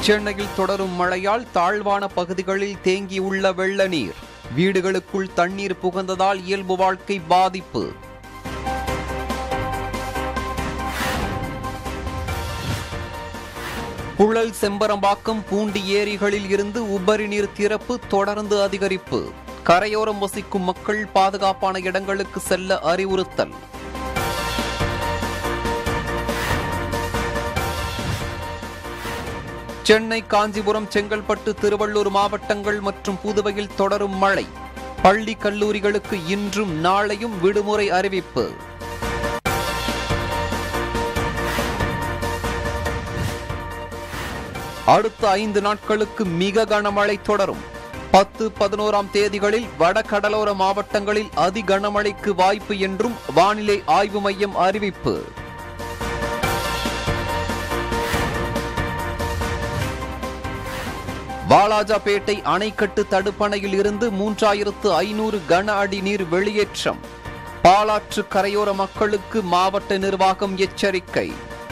சென்னையில் தொடரும் மழையால் தாழ்வான பகுதிகளில் தேங்கியுள்ள வெள்ள நீர் வீடுகளுக்குள் தண்ணீர் புகுந்ததால் இயல்பு வாழ்க்கை பாதிப்பு புழல் செம்பரம்பாக்கம் பூண்டி ஏரிகளில் இருந்து உபரி நீர் திறப்பு தொடர்ந்து அதிகரிப்பு கரையோரம் வசிக்கும் மக்கள் பாதுகாப்பான இடங்களுக்கு செல்ல அறிவுறுத்தல் சென்னை காஞ்சிபுரம் செங்கல்பட்டு திருவள்ளூர் மாவட்டங்கள் மற்றும் புதுவையில் தொடரும் மழை பள்ளி கல்லூரிகளுக்கு இன்றும் நாளையும் விடுமுறை அறிவிப்பு அடுத்த ஐந்து நாட்களுக்கு மிக கனமழை தொடரும் பத்து பதினோராம் தேதிகளில் வட கடலோர மாவட்டங்களில் அதி கனமழைக்கு வாய்ப்பு என்றும் வானிலை ஆய்வு மையம் அறிவிப்பு வாலாஜாபேட்டை அணைக்கட்டு தடுப்பணையில் இருந்து மூன்றாயிரத்து ஐநூறு கன அடி நீர் வெளியேற்றம் பாலாற்று கரையோர மக்களுக்கு மாவட்ட நிர்வாகம் எச்சரிக்கை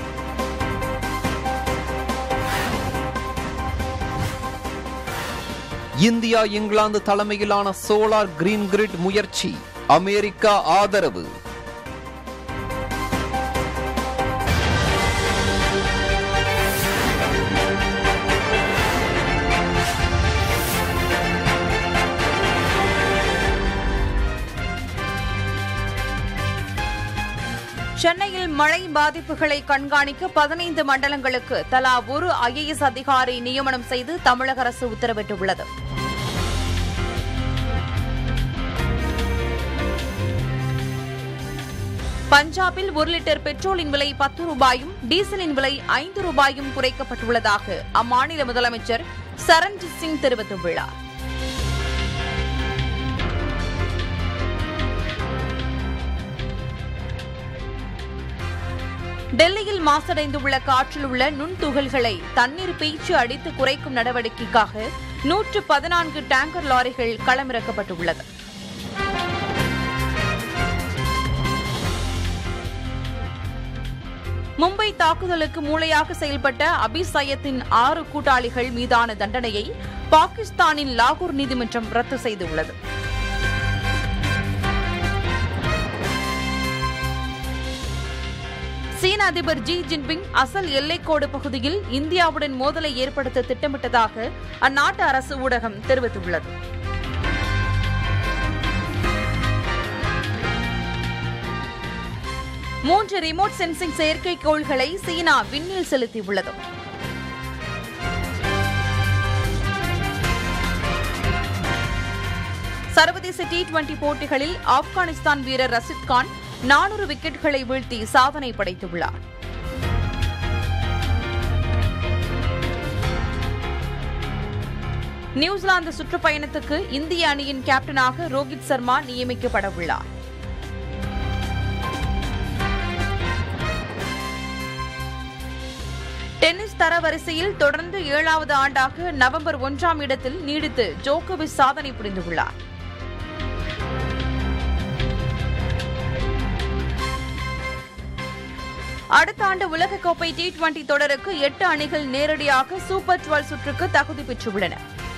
இந்தியா இங்கிலாந்து தலைமையிலான சோலார் கிரீன் கிரிட் முயற்சி அமெரிக்கா ஆதரவு சென்னையில் மழை பாதிப்புகளை கண்காணிக்க பதினைந்து மண்டலங்களுக்கு தலா ஒரு ஐஏஎஸ் அதிகாரி நியமனம் செய்து தமிழக அரசு உத்தரவிட்டுள்ளது பஞ்சாபில் ஒரு லிட்டர் பெட்ரோலின் விலை பத்து ரூபாயும் டீசலின் விலை ஐந்து ரூபாயும் குறைக்கப்பட்டுள்ளதாக அம்மாநில முதலமைச்சர் சரண்ஜித் சிங் தெரிவித்துள்ளார் டெல்லியில் மாசடைந்துள்ள காற்றில் உள்ள நுண்துகள்களை தண்ணீர் பீய்ச்சி அடித்து குறைக்கும் நடவடிக்கைக்காக நூற்று பதினான்கு டேங்கர் லாரிகள் களமிறக்கப்பட்டுள்ளது மும்பை தாக்குதலுக்கு மூளையாக செயல்பட்ட அபிஸ் சையத்தின் ஆறு கூட்டாளிகள் மீதான தண்டனையை பாகிஸ்தானின் லாகூர் நீதிமன்றம் ரத்து செய்துள்ளது சீன அதிபர் ஜி ஜின்பிங் அசல் எல்லைக்கோடு பகுதியில் இந்தியாவுடன் மோதலை ஏற்படுத்த திட்டமிட்டதாக அந்நாட்டு அரசு ஊடகம் தெரிவித்துள்ளது மூன்று ரிமோட் சென்சிங் செயற்கைக்கோள்களை சீனா விண்ணில் செலுத்தியுள்ளது சர்வதேச டி டுவெண்டி போட்டிகளில் ஆப்கானிஸ்தான் வீரர் ரசித் கான் நானூறு விக்கெட்டுகளை வீழ்த்தி சாதனை படைத்துள்ளார் நியூசிலாந்து சுற்றுப்பயணத்துக்கு இந்திய அணியின் கேப்டனாக ரோஹித் சர்மா நியமிக்கப்பட உள்ளார் டென்னிஸ் தரவரிசையில் தொடர்ந்து ஏழாவது ஆண்டாக நவம்பர் ஒன்றாம் இடத்தில் நீடித்து ஜோகோவிச் சாதனை புரிந்துள்ளார் அடுத்த ஆண்டு உலகக்கோப்பை டி டுவெண்டி தொடருக்கு எட்டு அணிகள் நேரடியாக சூப்பர் டுவெல் சுற்றுக்கு தகுதி பெற்றுள்ளன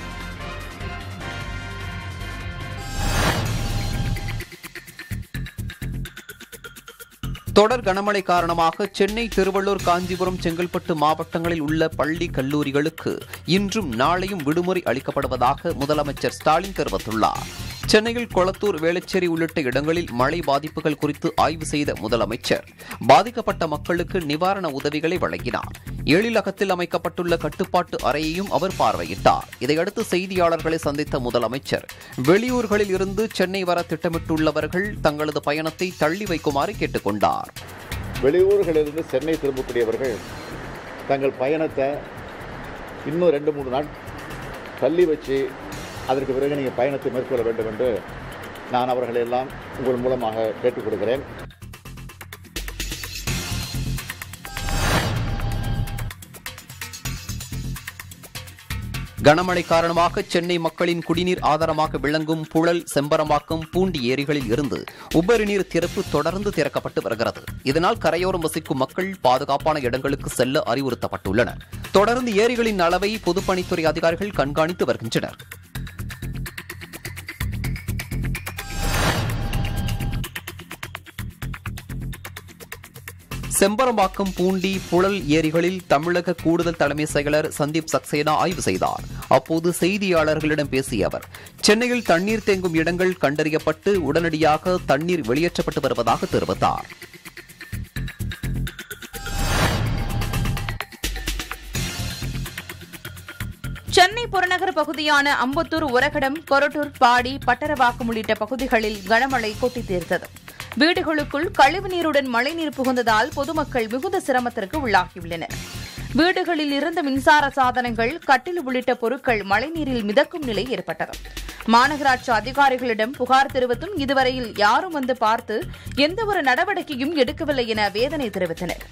தொடர் கனமழை காரணமாக சென்னை திருவள்ளூர் காஞ்சிபுரம் செங்கல்பட்டு மாவட்டங்களில் உள்ள பள்ளி கல்லூரிகளுக்கு இன்றும் நாளையும் விடுமுறை அளிக்கப்படுவதாக முதலமைச்சர் ஸ்டாலின் தெரிவித்துள்ளார் சென்னையில் கொளத்தூர் வேளச்சேரி உள்ளிட்ட இடங்களில் மழை பாதிப்புகள் குறித்து ஆய்வு செய்த முதலமைச்சர் பாதிக்கப்பட்ட மக்களுக்கு நிவாரண உதவிகளை வழங்கினார் எழிலகத்தில் அமைக்கப்பட்டுள்ள கட்டுப்பாட்டு அறையையும் அவர் பார்வையிட்டார் இதையடுத்து செய்தியாளர்களை சந்தித்த முதலமைச்சர் வெளியூர்களில் இருந்து சென்னை வர திட்டமிட்டுள்ளவர்கள் தங்களது பயணத்தை தள்ளி வைக்குமாறு கேட்டுக் கொண்டார் வெளியூர்களிலிருந்து சென்னை திரும்பக்கூடியவர்கள் தங்கள் பயணத்தை இன்னும் ரெண்டு மூணு நாள் தள்ளி வச்சு அதற்கு பிறகு நீங்கள் பயணத்தை மேற்கொள்ள வேண்டும் என்று நான் அவர்களை எல்லாம் உங்கள் மூலமாக கேட்டுக் கொடுக்கிறேன் கனமழை காரணமாக சென்னை மக்களின் குடிநீர் ஆதாரமாக விளங்கும் புழல் செம்பரம்பாக்கம் பூண்டி ஏரிகளில் இருந்து உபரி நீர் திறப்பு தொடர்ந்து திறக்கப்பட்டு வருகிறது இதனால் கரையோரம் வசிக்கும் மக்கள் பாதுகாப்பான இடங்களுக்கு செல்ல அறிவுறுத்தப்பட்டுள்ளனர் தொடர்ந்து ஏரிகளின் அளவை பொதுப்பணித்துறை அதிகாரிகள் கண்காணித்து வருகின்றனர் செம்பரம்பாக்கம் பூண்டி புழல் ஏரிகளில் தமிழக கூடுதல் தலைமை செயலர் சந்தீப் சக்சேனா ஆய்வு செய்தார் அப்போது செய்தியாளர்களிடம் பேசிய அவர் சென்னையில் தண்ணீர் தேங்கும் இடங்கள் கண்டறியப்பட்டு உடனடியாக தண்ணீர் வெளியேற்றப்பட்டு வருவதாக தெரிவித்தார் சென்னை புறநகர் பகுதியான அம்பத்தூர் உரகடம் கொரட்டூர் பாடி பட்டரவாக்கம் உள்ளிட்ட பகுதிகளில் கனமழை கொட்டி தீர்த்தது வீடுகளுக்குள் கழிவுநீருடன் மழைநீர் புகுந்ததால் பொதுமக்கள் மிகுந்த சிரமத்திற்கு உள்ளாகியுள்ளனர் வீடுகளில் இருந்த மின்சார சாதனங்கள் கட்டில் உள்ளிட்ட பொருட்கள் மழைநீரில் மிதக்கும் நிலை ஏற்பட்டது மாநகராட்சி அதிகாரிகளிடம் புகார் தெரிவித்தும் இதுவரையில் யாரும் வந்து பார்த்து எந்தவொரு நடவடிக்கையும் எடுக்கவில்லை என வேதனை தெரிவித்தனர்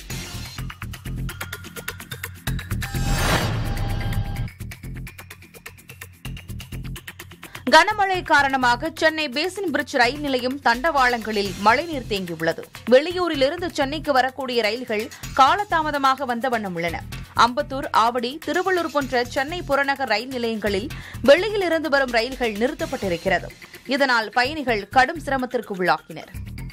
கனமழை காரணமாக சென்னை பேசின் பிரிட்ஜ் ரயில் நிலையம் தண்டவாளங்களில் மழைநீர் தேங்கியுள்ளது வெளியூரிலிருந்து சென்னைக்கு வரக்கூடிய ரயில்கள் காலதாமதமாக வந்த வண்ணம் உள்ளன அம்பத்தூர் ஆவடி திருவள்ளூர் போன்ற சென்னை புறநகர் ரயில் நிலையங்களில் வெளியில் இருந்து வரும் ரயில்கள் நிறுத்தப்பட்டிருக்கிறது இதனால் பயணிகள் கடும் சிரமத்திற்கு உள்ளாகினர்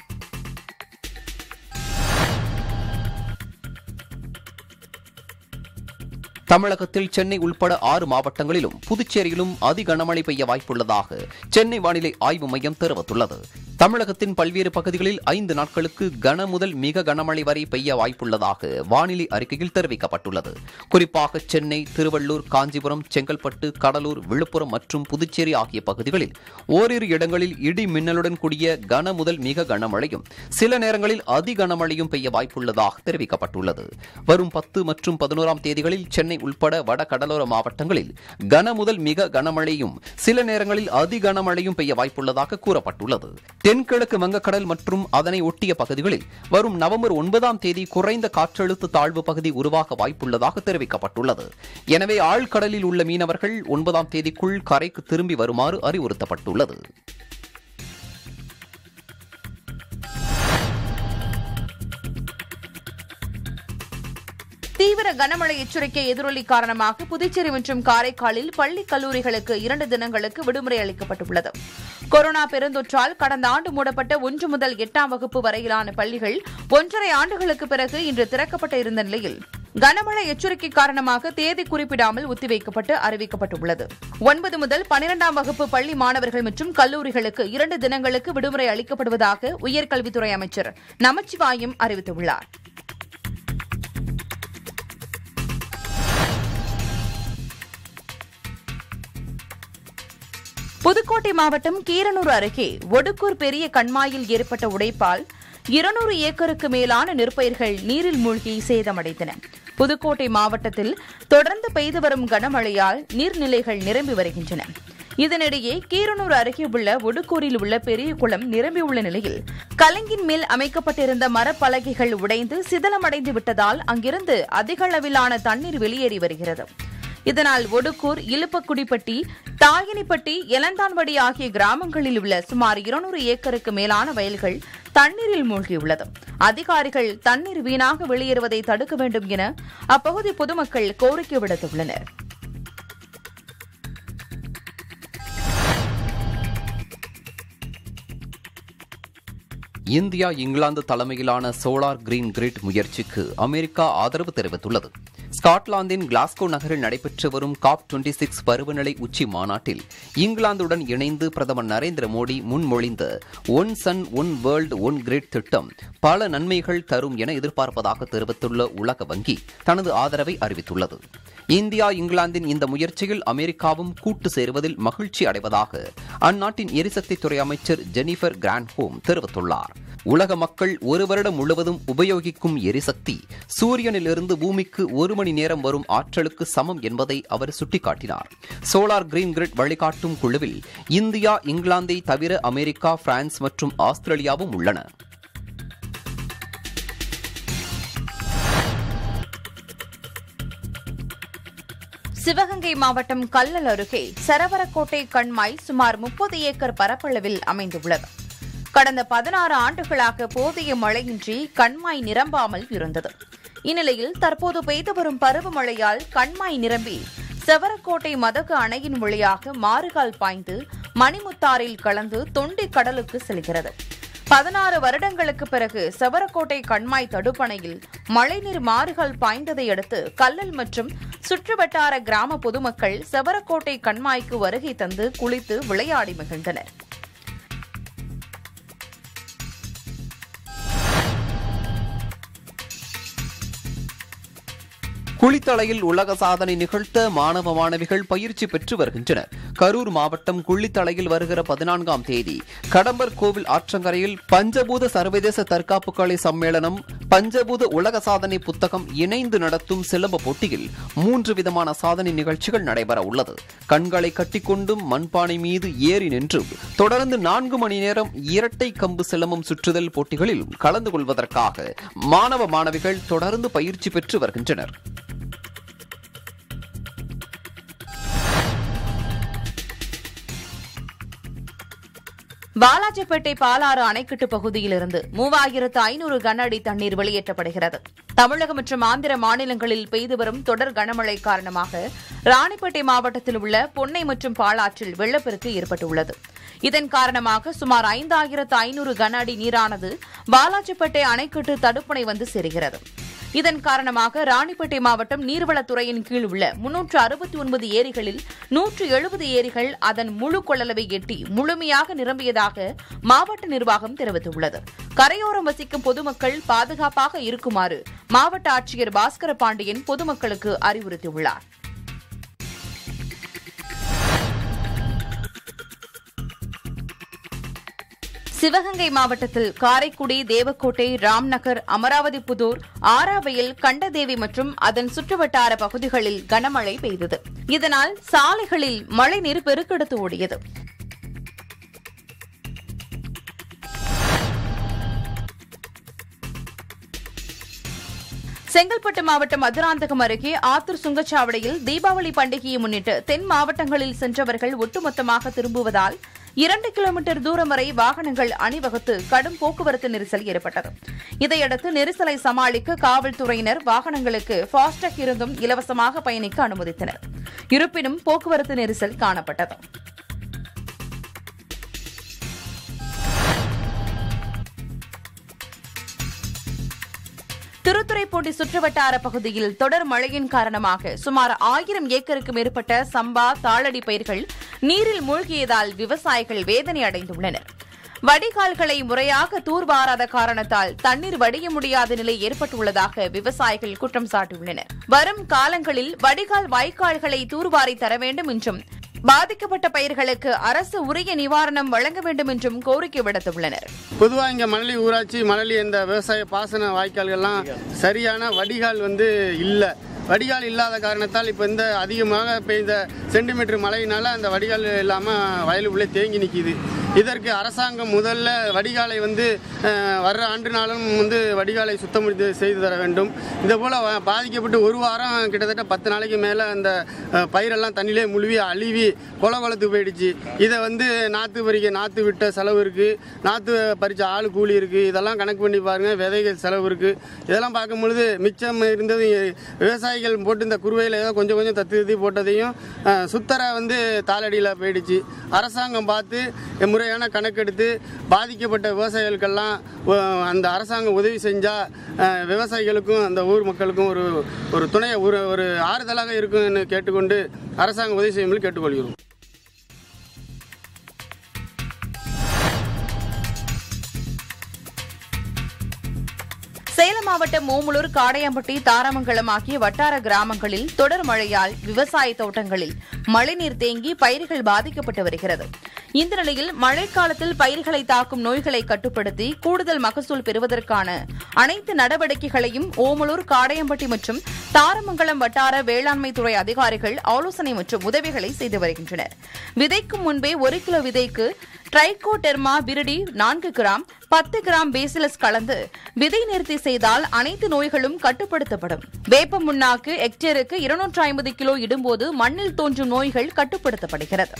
தமிழகத்தில் சென்னை உள்பட ஆறு மாவட்டங்களிலும் புதுச்சேரியிலும் அதி கனமழை பெய்ய வாய்ப்புள்ளதாக சென்னை வானிலை ஆய்வு மையம் தெரிவித்துள்ளது தமிழகத்தின் பல்வேறு பகுதிகளில் ஐந்து நாட்களுக்கு கன முதல் மிக கனமழை வரை பெய்ய வாய்ப்புள்ளதாக வானிலை அறிக்கையில் தெரிவிக்கப்பட்டுள்ளது குறிப்பாக சென்னை திருவள்ளூர் காஞ்சிபுரம் செங்கல்பட்டு கடலூர் விழுப்புரம் மற்றும் புதுச்சேரி ஆகிய பகுதிகளில் ஓரிரு இடங்களில் இடி மின்னலுடன் கூடிய கன முதல் மிக கனமழையும் சில நேரங்களில் அதி கனமழையும் பெய்ய வாய்ப்புள்ளதாக தெரிவிக்கப்பட்டுள்ளது வரும் பத்து மற்றும் பதினோராம் தேதிகளில் சென்னை உள்பட வட கடலோர மாவட்டங்களில் கன முதல் மிக கனமழையும் சில நேரங்களில் அதி கனமழையும் பெய்ய வாய்ப்புள்ளதாக கூறப்பட்டுள்ளது தென்கிழக்கு வங்கக்கடல் மற்றும் அதனை ஒட்டிய பகுதிகளில் வரும் நவம்பர் ஒன்பதாம் தேதி குறைந்த காற்றழுத்த தாழ்வு பகுதி உருவாக வாய்ப்புள்ளதாக தெரிவிக்கப்பட்டுள்ளது எனவே ஆழ்கடலில் உள்ள மீனவர்கள் ஒன்பதாம் தேதிக்குள் கரைக்கு திரும்பி வருமாறு அறிவுறுத்தப்பட்டுள்ளது தீவிர கனமழை எச்சரிக்கை எதிரொலி காரணமாக புதுச்சேரி மற்றும் காரைக்காலில் பள்ளி கல்லூரிகளுக்கு இரண்டு தினங்களுக்கு விடுமுறை அளிக்கப்பட்டுள்ளது கொரோனா பெருந்தொற்றால் கடந்த ஆண்டு மூடப்பட்ட ஒன்று முதல் எட்டாம் வகுப்பு வரையிலான பள்ளிகள் ஒன்றரை ஆண்டுகளுக்கு பிறகு இன்று திறக்கப்பட்டு இருந்த நிலையில் கனமழை எச்சரிக்கை காரணமாக தேதி குறிப்பிடாமல் ஒத்திவைக்கப்பட்டு அறிவிக்கப்பட்டுள்ளது ஒன்பது முதல் பனிரெண்டாம் வகுப்பு பள்ளி மாணவர்கள் மற்றும் கல்லூரிகளுக்கு இரண்டு தினங்களுக்கு விடுமுறை அளிக்கப்படுவதாக உயர்கல்வித்துறை அமைச்சர் நமச்சிவாயம் அறிவித்துள்ளார் புதுக்கோட்டை மாவட்டம் கீரனூர் அருகே ஒடுக்கூர் பெரிய கண்மாயில் ஏற்பட்ட உடைப்பால் இருநூறு ஏக்கருக்கு மேலான நெற்பயிர்கள் நீரில் மூழ்கி சேதமடைந்தன புதுக்கோட்டை மாவட்டத்தில் தொடர்ந்து பெய்து வரும் கனமழையால் நீர்நிலைகள் நிரம்பி வருகின்றன இதனிடையே கீரனூர் அருகே உள்ள ஒடுக்கூரில் உள்ள பெரிய குளம் நிரம்பியுள்ள நிலையில் கலங்கின் மேல் அமைக்கப்பட்டிருந்த மரப்பலகைகள் உடைந்து சிதலமடைந்து விட்டதால் அங்கிருந்து அதிக அளவிலான தண்ணீர் வெளியேறி வருகிறது இதனால் ஒடுக்கூர் இலுப்பக்குடிப்பட்டி தாயினிப்பட்டி எலந்தான்வடி ஆகிய கிராமங்களில் உள்ள சுமார் இருநூறு ஏக்கருக்கு மேலான வயல்கள் தண்ணீரில் மூழ்கியுள்ளது அதிகாரிகள் தண்ணீர் வீணாக வெளியேறுவதை தடுக்க வேண்டும் என அப்பகுதி பொதுமக்கள் கோரிக்கை விடுத்துள்ளனர் இந்தியா இங்கிலாந்து தலைமையிலான சோலார் கிரீன் கிரிட் முயற்சிக்கு அமெரிக்கா ஆதரவு தெரிவித்துள்ளது ஸ்காட்லாந்தின் கிளாஸ்கோ நகரில் நடைபெற்று வரும் காப் டுவெண்டி சிக்ஸ் பருவநிலை உச்சி மாநாட்டில் இங்கிலாந்துடன் இணைந்து பிரதமர் நரேந்திர மோடி முன்மொழிந்த one sun one world one grid திட்டம் பல நன்மைகள் தரும் என எதிர்பார்ப்பதாக தெரிவித்துள்ள உலக வங்கி தனது ஆதரவை அறிவித்துள்ளது இந்தியா இங்கிலாந்தின் இந்த முயற்சியில் அமெரிக்காவும் கூட்டு சேருவதில் மகிழ்ச்சி அடைவதாக அந்நாட்டின் எரிசக்தித்துறை அமைச்சர் ஜெனிஃபர் கிராண்ட்ஹோம் தெரிவித்துள்ளார் உலக மக்கள் ஒரு வருடம் முழுவதும் உபயோகிக்கும் எரிசக்தி சூரியனிலிருந்து பூமிக்கு ஒரு மணி நேரம் வரும் ஆற்றலுக்கு சமம் என்பதை அவர் சுட்டிக்காட்டினார் சோலார் கிரீன் கிரிட் வழிகாட்டும் குழுவில் இந்தியா இங்கிலாந்தை தவிர அமெரிக்கா பிரான்ஸ் மற்றும் ஆஸ்திரேலியாவும் உள்ளன சிவகங்கை மாவட்டம் கல்லல் அருகே சரவரக்கோட்டை கண்மாய் சுமார் முப்பது ஏக்கர் பரப்பளவில் அமைந்துள்ளது கடந்த பதினாறு ஆண்டுகளாக போதிய மழையின்றி கண்மாய் நிரம்பாமல் இருந்தது இந்நிலையில் தற்போது பெய்து வரும் பருவமழையால் கண்மாய் நிரம்பி செவரக்கோட்டை மதகு அணையின் வழியாக மாறுகால் பாய்ந்து மணிமுத்தாறில் கலந்து தொண்டி கடலுக்கு செல்கிறது பதினாறு வருடங்களுக்கு பிறகு செவரக்கோட்டை கண்மாய் தடுப்பணையில் மழைநீர் மாறுகள் பாய்ந்ததை அடுத்து கல்லல் மற்றும் சுற்றுவட்டார கிராம பொதுமக்கள் செவரக்கோட்டை கண்மாய்க்கு வருகை தந்து குளித்து விளையாடி மகிழ்ந்தனர் குளித்தலையில் உலக சாதனை நிகழ்த்த மாணவ மாணவிகள் பயிற்சி பெற்று வருகின்றனர் கரூர் மாவட்டம் குளித்தலையில் வருகிற பதினான்காம் தேதி கடம்பர் கோவில் ஆற்றங்கரையில் பஞ்சபூத சர்வதேச தற்காப்பு கலை சம்மேளனம் பஞ்சபூத உலக சாதனை புத்தகம் இணைந்து நடத்தும் சிலம்ப போட்டியில் மூன்று விதமான சாதனை நிகழ்ச்சிகள் நடைபெற உள்ளது கண்களை கட்டிக்கொண்டும் மண்பானை மீது ஏறி நின்றும் தொடர்ந்து நான்கு மணி நேரம் இரட்டை கம்பு சிலம்பம் சுற்றுதல் போட்டிகளில் கலந்து கொள்வதற்காக மாணவ மாணவிகள் தொடர்ந்து பயிற்சி பெற்று வருகின்றனர் வாலாஜிப்பேட்டை பாலாறு அணைக்கட்டு பகுதியிலிருந்து மூவாயிரத்து ஐநூறு கன அடி தண்ணீர் வெளியேற்றப்படுகிறது தமிழகம் மற்றும் ஆந்திர மாநிலங்களில் பெய்து வரும் தொடர் கனமழை காரணமாக ராணிப்பேட்டை மாவட்டத்தில் உள்ள பொன்னை மற்றும் பாலாற்றில் வெள்ளப்பெருக்கு ஏற்பட்டுள்ளது இதன் காரணமாக சுமார் ஐந்தாயிரத்து ஐநூறு கன அடி நீரானது வாலாஜிப்பேட்டை அணைக்கட்டு தடுப்பணை வந்து சேருகிறது இதன் காரணமாக ராணிப்பேட்டை மாவட்டம் நீர்வளத்துறையின் கீழ் உள்ள முன்னூற்று அறுபத்தி ஒன்பது ஏரிகளில் நூற்று எழுபது ஏரிகள் அதன் முழு கொள்ளளவை எட்டி முழுமையாக நிரம்பியதாக மாவட்ட நிர்வாகம் தெரிவித்துள்ளது கரையோரம் வசிக்கும் பொதுமக்கள் பாதுகாப்பாக இருக்குமாறு மாவட்ட ஆட்சியர் பாஸ்கர பாண்டியன் பொதுமக்களுக்கு அறிவுறுத்தியுள்ளார் சிவகங்கை மாவட்டத்தில் காரைக்குடி தேவக்கோட்டை ராம்நகர் அமராவதி புதூர் ஆராவையில் கண்டதேவி மற்றும் அதன் சுற்றுவட்டார பகுதிகளில் கனமழை பெய்தது இதனால் சாலைகளில் மழைநீர் பெருக்கெடுத்து ஓடியது செங்கல்பட்டு மாவட்டம் மதுராந்தகம் அருகே ஆத்தூர் சுங்கச்சாவடியில் தீபாவளி பண்டிகையை முன்னிட்டு தென் மாவட்டங்களில் சென்றவர்கள் ஒட்டுமொத்தமாக திரும்புவதால் இரண்டு கிலோமீட்டர் தூரம் வரை வாகனங்கள் அணிவகுத்து கடும் போக்குவரத்து நெரிசல் ஏற்பட்டது இதையடுத்து நெரிசலை சமாளிக்க காவல்துறையினர் வாகனங்களுக்கு ஃபாஸ்டாக் இருந்தும் இலவசமாக பயணிக்க அனுமதித்தனர் இருப்பினும் போக்குவரத்து நெரிசல் காணப்பட்டது திருத்துறைப்பூண்டி சுற்றுவட்டார பகுதியில் தொடர் மழையின் காரணமாக சுமார் ஆயிரம் ஏக்கருக்கு மேற்பட்ட சம்பா தாளடி பயிர்கள் நீரில் மூழ்கியதால் விவசாயிகள் வேதனை அடைந்துள்ளனர் வடிகால்களை முறையாக தூர்வாராத காரணத்தால் தண்ணீர் வடிய முடியாத நிலை ஏற்பட்டுள்ளதாக விவசாயிகள் குற்றம் சாட்டியுள்ளனர் வரும் காலங்களில் வடிகால் வாய்க்கால்களை தூர்வாரி தர வேண்டும் என்றும் பாதிக்கப்பட்ட பயிர்களுக்கு அரசு உரிய நிவாரணம் வழங்க வேண்டும் என்றும் கோரிக்கை விடுத்துள்ளனர் பொதுவாக இங்கே மணலி ஊராட்சி மணலி இந்த விவசாய பாசன வாய்க்கால்கள்லாம் சரியான வடிகால் வந்து இல்லை வடிகால் இல்லாத காரணத்தால் இப்போ இந்த அதிகமாக பெய்த சென்டிமீட்டர் மழையினால அந்த வடிகால் இல்லாமல் வயலுக்குள்ளே தேங்கி நிற்கிது இதற்கு அரசாங்கம் முதல்ல வடிகாலை வந்து அஹ், வர்ற ஆண்டு நாளும் வந்து வடிகாலை சுத்தம் செய்து- செய்து தர வேண்டும் இதே போல் பாதிக்கப்பட்டு ஒரு வாரம் கிட்டத்தட்ட பத்து நாளைக்கு மேலே அந்த அஹ், பயிரெல்லாம் தண்ணியிலே முழுவி அழுவி கொல கொலத்து போயிடுச்சு இதை வந்து நாற்று பறிக்க நாற்று விட்ட செலவு இருக்குது நாற்று பறித்த ஆள் கூலி இருக்குது இதெல்லாம் கணக்கு பண்ணி பாருங்கள் விதைகள் செலவு இருக்குது இதெல்லாம் பார்க்கும் பொழுது மிச்சம் இருந்தது விவசாயிகள் போட்டு இந்த குருவையில் ஏதோ கொஞ்சம் கொஞ்சம் தத்து தத்தி போட்டதையும் அஹ், சுத்தரை வந்து தாளடியில் போயிடுச்சு அரசாங்கம் பார்த்து முறையான கணக்கெடுத்து பாதிக்கப்பட்ட விவசாயிகளுக்கெல்லாம் அஹ், அந்த அரசாங்கம் உதவி செஞ்சால் விவசாயிகளுக்கும் அந்த ஊர் மக்களுக்கும் ஒரு ஒரு துணை ஒரு ஒரு ஆறுதலாக இருக்கும்னு கேட்டுக்கொண்டு அரசாங்கம் உதவி செய்யும்படி கேட்டுக்கொள்கிறோம் சேலம் மாவட்டம் ஓமலூர் காடையம்பட்டி தாராமங்கலம் ஆகிய வட்டார கிராமங்களில் தொடர் மழையால் விவசாய தோட்டங்களில் மழைநீர் தேங்கி பயிர்கள் பாதிக்கப்பட்டு வருகிறது இந்த நிலையில் மழைக்காலத்தில் பயிர்களை தாக்கும் நோய்களை கட்டுப்படுத்தி கூடுதல் மகசூல் பெறுவதற்கான அனைத்து நடவடிக்கைகளையும் ஓமலூர் காடையம்பட்டி மற்றும் தாரமங்கலம் வட்டார வேளாண்மை துறை அதிகாரிகள் ஆலோசனை மற்றும் உதவிகளை செய்து வருகின்றனர் விதைக்கும் முன்பே ஒரு கிலோ விதைக்கு ட்ரைகோடெர்மா விரிடி நான்கு கிராம் பத்து கிராம் பேசிலஸ் கலந்து விதை நிறுத்தி செய்தால் அனைத்து நோய்களும் கட்டுப்படுத்தப்படும் வேப்ப முன்னாக்கு ஹெக்டேருக்கு இருநூற்று ஐம்பது கிலோ இடும்போது மண்ணில் தோன்றும் நோய்கள் கட்டுப்படுத்தப்படுகிறது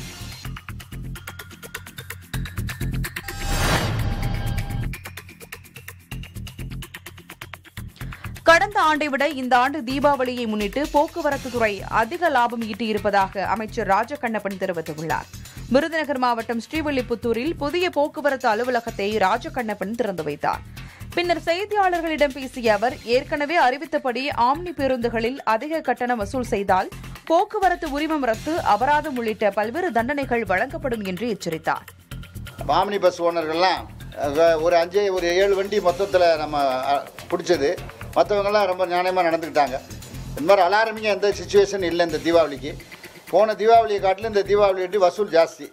கடந்த ஆண்டை விட இந்த ஆண்டு தீபாவளியை முன்னிட்டு போக்குவரத்து துறை அதிக லாபம் ஈட்டியிருப்பதாக அமைச்சர் ராஜகண்ணப்பன் தெரிவித்துள்ளார் விருதுநகர் மாவட்டம் ஸ்ரீவில்லிபுத்தூரில் புதிய போக்குவரத்து அலுவலகத்தை ராஜகண்ணப்பன் திறந்து வைத்தார் பின்னர் செய்தியாளர்களிடம் பேசிய அவர் ஏற்கனவே அறிவித்தபடி ஆம்னி பேருந்துகளில் அதிக கட்டணம் வசூல் செய்தால் போக்குவரத்து உரிமம் ரத்து அபராதம் உள்ளிட்ட பல்வேறு தண்டனைகள் வழங்கப்படும் என்று எச்சரித்தார் மாமினி பஸ் ஓனர்கள்லாம் அஹ், ஒரு அஞ்சு ஒரு ஏழு வண்டி மொத்தத்தில் நம்ம அஹ், பிடிச்சது மற்றவங்கெல்லாம் ரொம்ப நியாயமாக நடந்துக்கிட்டாங்க இந்த மாதிரி அலாரமிங்க எந்த சுச்சுவேஷன் இல்லை இந்த தீபாவளிக்கு போன தீபாவளியை காட்டிலும் இந்த தீபாவளி வண்டி வசூல் ஜாஸ்தி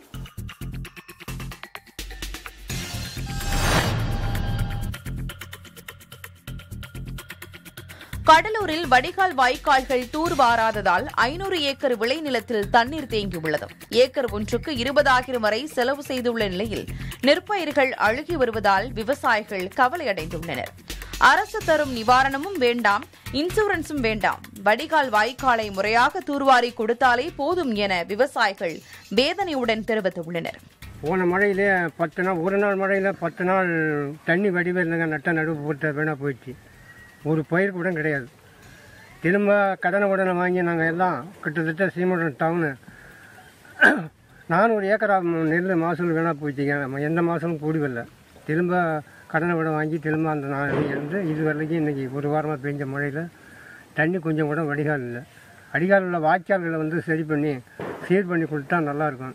கடலூரில் வடிகால் வாய்க்கால்கள் தூர்வாராததால் ஐநூறு ஏக்கர் விளைநிலத்தில் தண்ணீர் தேங்கியுள்ளது ஏக்கர் ஒன்றுக்கு இருபதாயிரம் வரை செலவு செய்துள்ள நிலையில் நெற்பயிர்கள் அழுகி வருவதால் விவசாயிகள் கவலையடைந்துள்ளனர் அரசு தரும் நிவாரணமும் வேண்டாம் இன்சூரன்ஸும் வேண்டாம் வடிகால் வாய்க்காலை முறையாக தூர்வாரி கொடுத்தாலே போதும் என விவசாயிகள் வேதனையுடன் தெரிவித்துள்ளனர் போன மழையிலே பத்து நாள் ஒரு நாள் மழையில் பத்து நாள் தண்ணி வடிவே இல்லைங்க நட்ட நடுவு போட்டு வீணாக போயிடுச்சு ஒரு பயிர் கூட கிடையாது திரும்ப கடனை உடனே வாங்கி நாங்கள் எல்லாம் கிட்டத்தட்ட சீமடன் டவுனு நானூறு ஏக்கரா நெல் மகசூல் வீணாக போயிடுச்சிங்க நம்ம எந்த மகசூலும் கூடிவில்லை திரும்ப கடனை விட வாங்கி திரும்ப அந்த நாள் இருந்து இது வரைக்கும் இன்றைக்கி ஒரு வாரமாக பெஞ்ச மழையில் தண்ணி கொஞ்சம் கூட வடிகால் இல்லை அடிகால் உள்ள வாய்க்கால்களை வந்து சரி பண்ணி சீர் பண்ணி கொடுத்தா நல்லாயிருக்கும்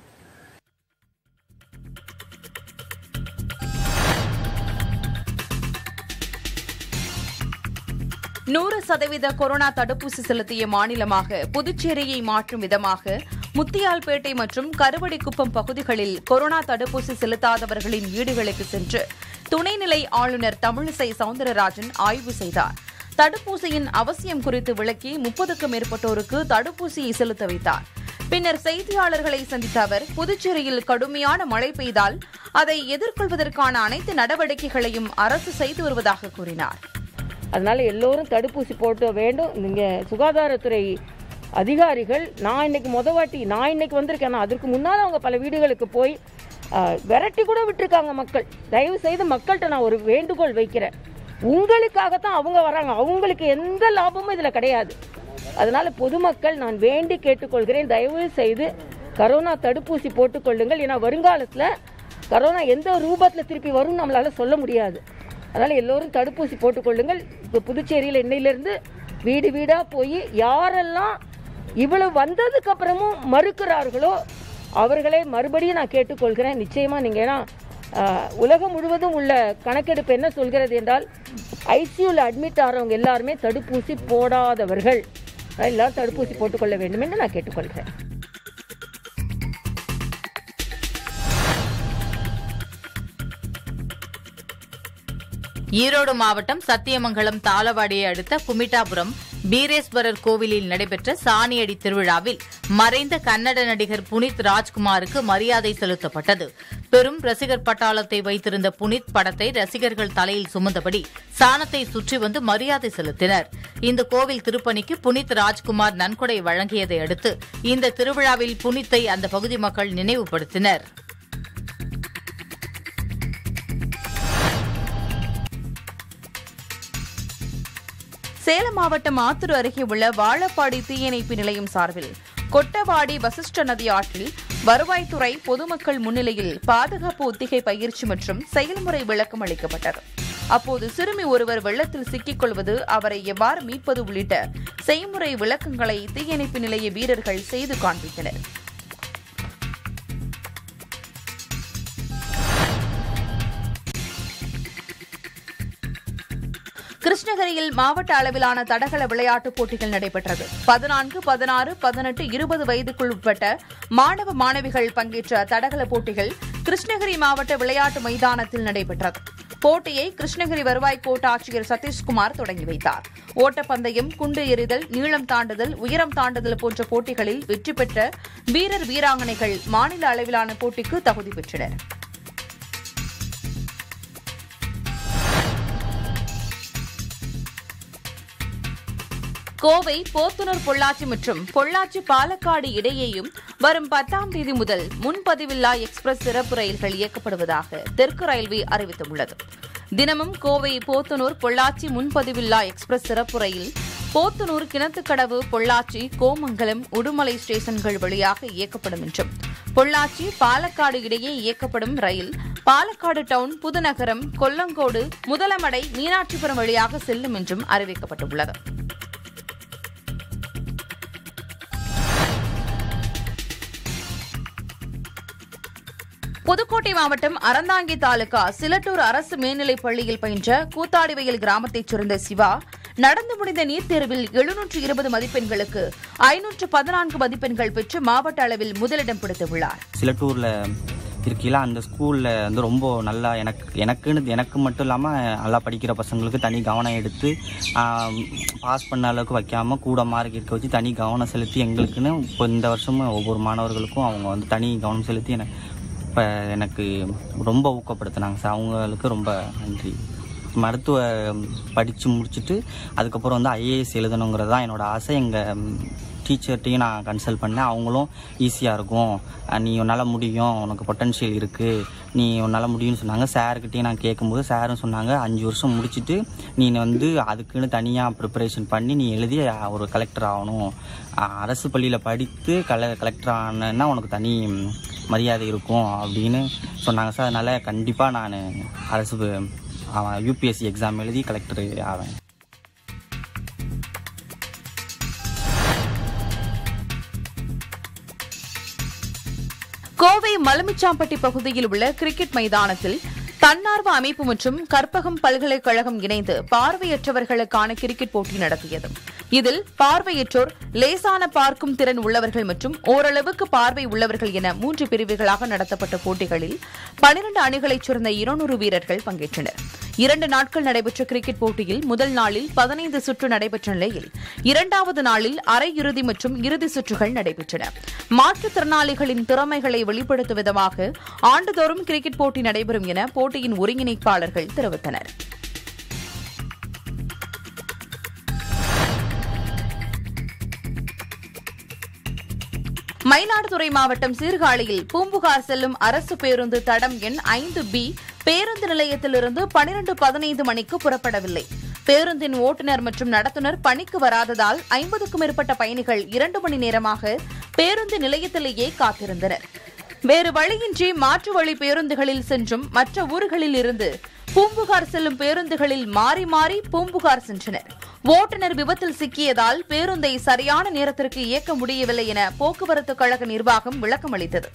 நூறு சதவீத கொரோனா தடுப்பூசி செலுத்திய மாநிலமாக புதுச்சேரியை மாற்றும் விதமாக முத்தியால்பேட்டை மற்றும் கருவடிக்குப்பம் பகுதிகளில் கொரோனா தடுப்பூசி செலுத்தாதவர்களின் வீடுகளுக்கு சென்று துணைநிலை ஆளுநர் தமிழிசை சவுந்தரராஜன் ஆய்வு செய்தார் தடுப்பூசியின் அவசியம் குறித்து விளக்கி முப்பதுக்கும் மேற்பட்டோருக்கு தடுப்பூசியை செலுத்த வைத்தார் பின்னர் செய்தியாளர்களை சந்தித்த அவர் புதுச்சேரியில் கடுமையான மழை பெய்தால் அதை எதிர்கொள்வதற்கான அனைத்து நடவடிக்கைகளையும் அரசு செய்து வருவதாக கூறினார் அதனால எல்லோரும் தடுப்பூசி போட்டு வேண்டும் நீங்க சுகாதாரத்துறை அதிகாரிகள் நான் இன்னைக்கு முத வாட்டி நான் இன்னைக்கு வந்திருக்கேன் நான் அதற்கு முன்னால் அவங்க பல வீடுகளுக்கு போய் ஆஹ், விரட்டி கூட விட்டுருக்காங்க மக்கள் தயவு செய்து மக்கள்கிட்ட நான் ஒரு வேண்டுகோள் வைக்கிறேன் உங்களுக்காகத்தான் அவங்க வராங்க அவங்களுக்கு எந்த லாபமும் இதில் கிடையாது அதனால பொதுமக்கள் நான் வேண்டி கேட்டுக்கொள்கிறேன் தயவு செய்து கரோனா தடுப்பூசி போட்டுக்கொள்ளுங்கள் ஏன்னா வருங்காலத்தில் கரோனா எந்த ரூபத்தில் திருப்பி வரும் நம்மளால சொல்ல முடியாது அதனால் எல்லோரும் தடுப்பூசி போட்டுக்கொள்ளுங்கள் இப்போ புதுச்சேரியில் இன்னையிலேருந்து வீடு வீடாக போய் யாரெல்லாம் இவ்வளவு வந்ததுக்கு அப்புறமும் மறுக்கிறார்களோ அவர்களே மறுபடியும் நான் கேட்டுக்கொள்கிறேன் நிச்சயமாக நீங்கள் ஏன்னா ஆஹ், உலகம் முழுவதும் உள்ள கணக்கெடுப்பு என்ன சொல்கிறது என்றால் ஐசியூவில் அட்மிட் ஆகிறவங்க எல்லாருமே தடுப்பூசி போடாதவர்கள் அதனால எல்லாரும் தடுப்பூசி போட்டுக்கொள்ள வேண்டும் என்று நான் கேட்டுக்கொள்கிறேன் ஈரோடு மாவட்டம் சத்தியமங்கலம் தாளவாடியை அடுத்த குமிட்டாபுரம் பீரேஸ்வரர் கோவிலில் நடைபெற்ற சாணியடி திருவிழாவில் மறைந்த கன்னட நடிகர் புனித் ராஜ்குமாருக்கு மரியாதை செலுத்தப்பட்டது பெரும் ரசிகர் பட்டாளத்தை வைத்திருந்த புனித் படத்தை ரசிகர்கள் தலையில் சுமந்தபடி சாணத்தை சுற்றி வந்து மரியாதை செலுத்தினர் இந்த கோவில் திருப்பணிக்கு புனித் ராஜ்குமார் நன்கொடை வழங்கியதை அடுத்து இந்த திருவிழாவில் புனித்தை அந்த பகுதி மக்கள் நினைவுபடுத்தினர் சேலம் மாவட்டம் ஆத்தூர் அருகே உள்ள வாழப்பாடி தீயணைப்பு நிலையம் சார்பில் கொட்டவாடி வசிஷ்ட நதி ஆற்றில் வருவாய்த்துறை பொதுமக்கள் முன்னிலையில் பாதுகாப்பு ஒத்திகை பயிற்சி மற்றும் செயல்முறை விளக்கம் அளிக்கப்பட்டது அப்போது சிறுமி ஒருவர் வெள்ளத்தில் சிக்கிக் கொள்வது அவரை எவ்வாறு மீட்பது உள்ளிட்ட செய்முறை விளக்கங்களை தீயணைப்பு நிலைய வீரர்கள் செய்து காண்பித்தனர் கிருஷ்ணகிரியில் மாவட்ட அளவிலான தடகள விளையாட்டுப் போட்டிகள் நடைபெற்றது பதினான்கு பதினாறு பதினெட்டு இருபது வயதுக்குள் உட்பட்ட மாணவ மாணவிகள் பங்கேற்ற தடகள போட்டிகள் கிருஷ்ணகிரி மாவட்ட விளையாட்டு மைதானத்தில் நடைபெற்றது போட்டியை கிருஷ்ணகிரி வருவாய் கோட்டாட்சியர் சதீஷ்குமார் தொடங்கி வைத்தார் ஓட்டப்பந்தயம் குண்டு எறிதல் நீளம் தாண்டுதல் உயரம் தாண்டுதல் போன்ற போட்டிகளில் வெற்றி பெற்ற வீரர் வீராங்கனைகள் மாநில அளவிலான போட்டிக்கு தகுதி பெற்றனர் கோவை போத்தனூர் பொள்ளாச்சி மற்றும் பொள்ளாச்சி பாலக்காடு இடையேயும் வரும் பத்தாம் தேதி முதல் முன்பதிவில்லா எக்ஸ்பிரஸ் சிறப்பு ரயில்கள் இயக்கப்படுவதாக தெற்கு ரயில்வே அறிவித்துள்ளது தினமும் கோவை போத்தனூர் பொள்ளாச்சி முன்பதிவில்லா எக்ஸ்பிரஸ் சிறப்பு ரயில் போத்தனூர் கிணத்துக்கடவு பொள்ளாச்சி கோமங்கலம் உடுமலை ஸ்டேஷன்கள் வழியாக இயக்கப்படும் என்றும் பொள்ளாச்சி பாலக்காடு இடையே இயக்கப்படும் ரயில் பாலக்காடு டவுன் புதுநகரம் கொல்லங்கோடு முதலமடை மீனாட்சிபுரம் வழியாக செல்லும் என்றும் அறிவிக்கப்பட்டுள்ளது புதுக்கோட்டை மாவட்டம் அறந்தாங்கி தாலுகா சிலட்டூர் அரசு மேல்நிலைப் பள்ளியில் பயின்ற கூத்தாடிவயல் கிராமத்தைச் சேர்ந்த சிவா நடந்து முடிந்த நீட் தேர்வில் எழுநூற்று இருபது மதிப்பெண்களுக்கு ஐநூற்று பதினான்கு மதிப்பெண்கள் பெற்று மாவட்ட அளவில் முதலிடம் பிடித்துள்ளார் சிலட்டூரில் இருக்கையில் அந்த ஸ்கூலில் வந்து ரொம்ப நல்லா எனக்கு எனக்குன்னு எனக்கு மட்டும் இல்லாமல் நல்லா படிக்கிற பசங்களுக்கு தனி கவனம் எடுத்து பாஸ் பண்ண அளவுக்கு வைக்காமல் கூட மார்க் இருக்க வச்சு தனி கவனம் செலுத்தி எங்களுக்குன்னு இப்போ இந்த வருஷமும் ஒவ்வொரு மாணவர்களுக்கும் அவங்க வந்து தனி கவனம் செலுத்தி எனக்கு இப்போ எனக்கு ரொம்ப ஊக்கப்படுத்தினாங்க சார் அவங்களுக்கு ரொம்ப நன்றி மருத்துவ படித்து முடிச்சுட்டு அதுக்கப்புறம் வந்து ஐஏஎஸ் எழுதணுங்கிறது தான் என்னோட ஆசை எங்கள் டீச்சர்ட்டையும் நான் கன்சல்ட் பண்ணேன் அவங்களும் ஈஸியாக இருக்கும் அஹ் நீ உன்னால் முடியும் உனக்கு பொட்டன்ஷியல் இருக்குது நீ உன்னால் முடியும்னு சொன்னாங்க சார்கிட்டையும் நான் கேட்கும்போது சாரும் சொன்னாங்க அஞ்சு வருஷம் முடிச்சுட்டு நீ வந்து அதுக்குன்னு தனியாக ப்ரிப்பரேஷன் பண்ணி நீ எழுதி ஒரு கலெக்டர் ஆகணும் அஹ் அரசு பள்ளியில் படித்து கல கலெக்டர் ஆனேன்னா உனக்கு தனி மரியாதை இருக்கும் அப்படின்னு சொன்னாங்க சார் அதனால் கண்டிப்பாக நான் அரசு யூபிஎஸ்சி எக்ஸாம் எழுதி கலெக்டர் ஆவேன் கோவை மலுமிச்சாம்பட்டி பகுதியில் உள்ள கிரிக்கெட் மைதானத்தில் தன்னார்வ அமைப்பு மற்றும் கற்பகம் பல்கலைக்கழகம் இணைந்து பார்வையற்றவர்களுக்கான கிரிக்கெட் போட்டி நடத்தியது இதில் பார்வையற்றோர் லேசான பார்க்கும் திறன் உள்ளவர்கள் மற்றும் ஓரளவுக்கு பார்வை உள்ளவர்கள் என மூன்று பிரிவுகளாக நடத்தப்பட்ட போட்டிகளில் பனிரண்டு அணிகளைச் சேர்ந்த இருநூறு வீரர்கள் பங்கேற்றனர் இரண்டு நாட்கள் நடைபெற்ற கிரிக்கெட் போட்டியில் முதல் நாளில் பதினைந்து சுற்று நடைபெற்ற நிலையில் இரண்டாவது நாளில் அரையிறுதி மற்றும் இறுதி சுற்றுகள் நடைபெற்றன மாற்றுத்திறனாளிகளின் திறமைகளை வெளிப்படுத்தும் விதமாக ஆண்டுதோறும் கிரிக்கெட் போட்டி நடைபெறும் என போட்டியின் ஒருங்கிணைப்பாளர்கள் தெரிவித்தனர் மயிலாடுதுறை மாவட்டம் சீர்காழியில் பூம்புகார் செல்லும் அரசு பேருந்து தடம் எண் ஐந்து பி பேருந்து நிலையத்திலிருந்து பனிரெண்டு பதினைந்து மணிக்கு புறப்படவில்லை பேருந்தின் ஓட்டுநர் மற்றும் நடத்துனர் பணிக்கு வராததால் ஐம்பதுக்கும் மேற்பட்ட பயணிகள் இரண்டு மணி நேரமாக பேருந்து நிலையத்திலேயே காத்திருந்தனர் வேறு வழியின்றி மாற்று வழி பேருந்துகளில் சென்றும் மற்ற ஊர்களில் இருந்து பூம்புகார் செல்லும் பேருந்துகளில் மாறி மாறி பூம்புகார் சென்றனர் ஓட்டுநர் விபத்தில் சிக்கியதால் பேருந்தை சரியான நேரத்திற்கு இயக்க முடியவில்லை என போக்குவரத்து கழக நிர்வாகம் விளக்கம் அளித்தது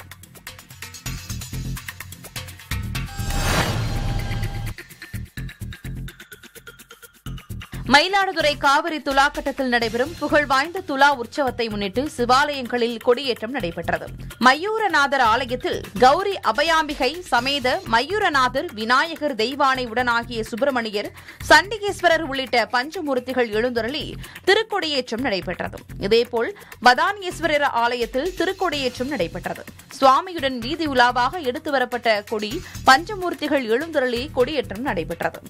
மயிலாடுதுறை காவிரி துலாக்கட்டத்தில் நடைபெறும் புகழ்வாய்ந்த துலா உற்சவத்தை முன்னிட்டு சிவாலயங்களில் கொடியேற்றம் நடைபெற்றது மயூரநாதர் ஆலயத்தில் கௌரி அபயாம்பிகை சமேத மயூரநாதர் விநாயகர் தெய்வானை உடனாகிய சுப்பிரமணியர் சண்டிகேஸ்வரர் உள்ளிட்ட பஞ்சமூர்த்திகள் எழுந்தருளி திருக்கொடியேற்றம் நடைபெற்றது இதேபோல் பதானியேஸ்வரர் ஆலயத்தில் திருக்கொடியேற்றம் நடைபெற்றது சுவாமியுடன் வீதி உலாவாக எடுத்து வரப்பட்ட கொடி பஞ்சமூர்த்திகள் எழுந்தருளி கொடியேற்றம் நடைபெற்றது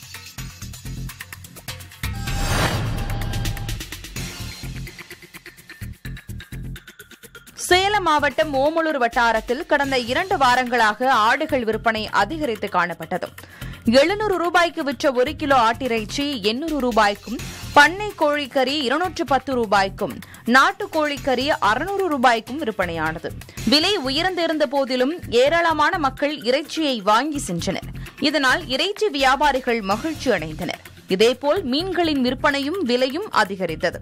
சேலம் மாவட்டம் ஓமலூர் வட்டாரத்தில் கடந்த இரண்டு வாரங்களாக ஆடுகள் விற்பனை அதிகரித்து காணப்பட்டது எழுநூறு ரூபாய்க்கு விற்ற ஒரு கிலோ ஆட்டிறைச்சி எண்ணூறு ரூபாய்க்கும் பண்ணை கோழிக்கறி இருநூற்று பத்து ரூபாய்க்கும் நாட்டு கோழிக்கறி அறுநூறு ரூபாய்க்கும் விற்பனையானது விலை உயர்ந்திருந்த போதிலும் ஏராளமான மக்கள் இறைச்சியை வாங்கி சென்றனர் இதனால் இறைச்சி வியாபாரிகள் மகிழ்ச்சி அடைந்தனர் இதேபோல் மீன்களின் விற்பனையும் விலையும் அதிகரித்தது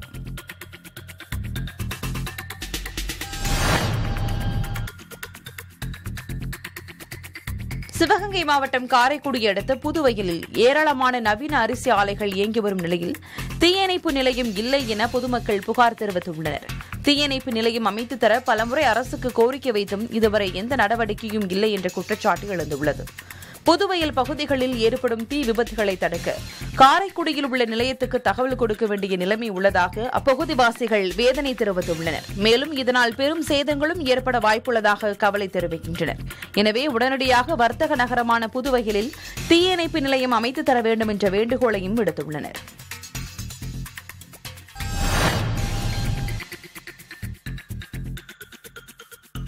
சிவகங்கை மாவட்டம் காரைக்குடி அடுத்த புதுவயலில் ஏராளமான நவீன அரிசி ஆலைகள் இயங்கி வரும் நிலையில் தீயணைப்பு நிலையம் இல்லை என பொதுமக்கள் புகார் தெரிவித்துள்ளனர் தீயணைப்பு நிலையம் அமைத்து தர பலமுறை அரசுக்கு கோரிக்கை வைத்தும் இதுவரை எந்த நடவடிக்கையும் இல்லை என்ற குற்றச்சாட்டு எழுந்துள்ளது புதுவயல் பகுதிகளில் ஏற்படும் தீ விபத்துகளை தடுக்க காரைக்குடியில் உள்ள நிலையத்துக்கு தகவல் கொடுக்க வேண்டிய நிலைமை உள்ளதாக அப்பகுதிவாசிகள் வேதனை தெரிவித்துள்ளனர் மேலும் இதனால் பெரும் சேதங்களும் ஏற்பட வாய்ப்புள்ளதாக கவலை தெரிவிக்கின்றனர் எனவே உடனடியாக வர்த்தக நகரமான புதுவயலில் தீயணைப்பு நிலையம் அமைத்து தர வேண்டும் என்ற வேண்டுகோளையும் விடுத்துள்ளனர்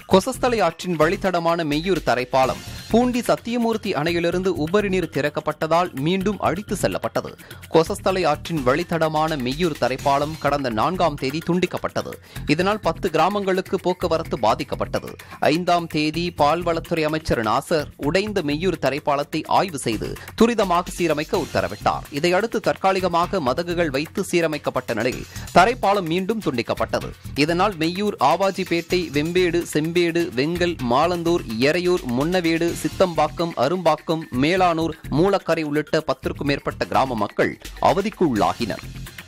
கொசஸ்தலை ஆற்றின் வழித்தடமான மெய்யூர் தரைப்பாலம் பூண்டி சத்தியமூர்த்தி அணையிலிருந்து உபரி நீர் திறக்கப்பட்டதால் மீண்டும் அடித்து செல்லப்பட்டது கொசஸ்தலை ஆற்றின் வழித்தடமான மெய்யூர் தரைப்பாலம் கடந்த நான்காம் தேதி துண்டிக்கப்பட்டது இதனால் பத்து கிராமங்களுக்கு போக்குவரத்து பாதிக்கப்பட்டது ஐந்தாம் தேதி பால்வளத்துறை அமைச்சர் நாசர் உடைந்த மெய்யூர் தரைப்பாலத்தை ஆய்வு செய்து துரிதமாக சீரமைக்க உத்தரவிட்டார் இதையடுத்து தற்காலிகமாக மதகுகள் வைத்து சீரமைக்கப்பட்ட நிலையில் தரைப்பாலம் மீண்டும் துண்டிக்கப்பட்டது இதனால் மெய்யூர் ஆவாஜிப்பேட்டை வெம்பேடு செம்பேடு வெங்கல் மாலந்தூர் எரையூர் முன்னவேடு சித்தம்பாக்கம் அரும்பாக்கம் மேலானூர் மூலக்கரை உள்ளிட்ட பத்திற்கும் மேற்பட்ட கிராம மக்கள் அவதிக்கு உள்ளாகினர்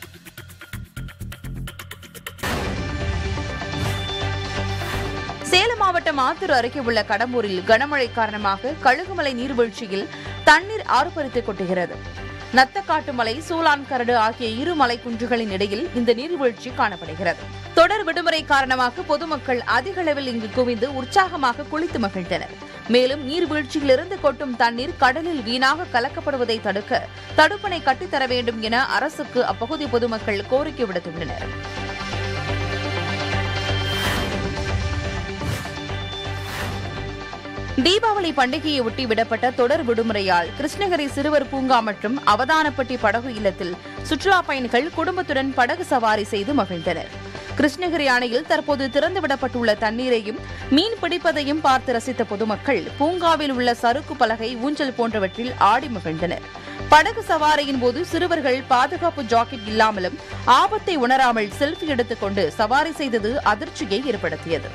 சேலம் மாவட்டம் ஆத்தூர் அருகே உள்ள கடம்பூரில் கனமழை காரணமாக கழுகுமலை நீர்வீழ்ச்சியில் தண்ணீர் ஆர்ப்பரித்துக் கொட்டுகிறது நத்தக்காட்டு மலை சூலான் கரடு ஆகிய இரு மலைக்குன்றுகளின் இடையில் இந்த நீர்வீழ்ச்சி காணப்படுகிறது தொடர் விடுமுறை காரணமாக பொதுமக்கள் அதிக அளவில் இங்கு குவிந்து உற்சாகமாக குளித்து மகிழ்ந்தனர் மேலும் நீர்வீழ்ச்சியிலிருந்து கொட்டும் தண்ணீர் கடலில் வீணாக கலக்கப்படுவதை தடுக்க தடுப்பணை கட்டித்தர வேண்டும் என அரசுக்கு அப்பகுதி பொதுமக்கள் கோரிக்கை விடுத்துள்ளனர் தீபாவளி பண்டிகையை ஒட்டி விடப்பட்ட தொடர் விடுமுறையால் கிருஷ்ணகிரி சிறுவர் பூங்கா மற்றும் அவதானப்பட்டி படகு இல்லத்தில் சுற்றுலா பயணிகள் குடும்பத்துடன் படகு சவாரி செய்து மகிழ்ந்தனர் கிருஷ்ணகிரி அணையில் தற்போது திறந்துவிடப்பட்டுள்ள தண்ணீரையும் மீன் பிடிப்பதையும் பார்த்து ரசித்த பொதுமக்கள் பூங்காவில் உள்ள சறுக்கு பலகை ஊஞ்சல் போன்றவற்றில் ஆடி மகிழ்ந்தனர் படகு சவாரியின் போது சிறுவர்கள் பாதுகாப்பு ஜாக்கெட் இல்லாமலும் ஆபத்தை உணராமல் செல்ஃபி எடுத்துக்கொண்டு சவாரி செய்தது அதிர்ச்சியை ஏற்படுத்தியது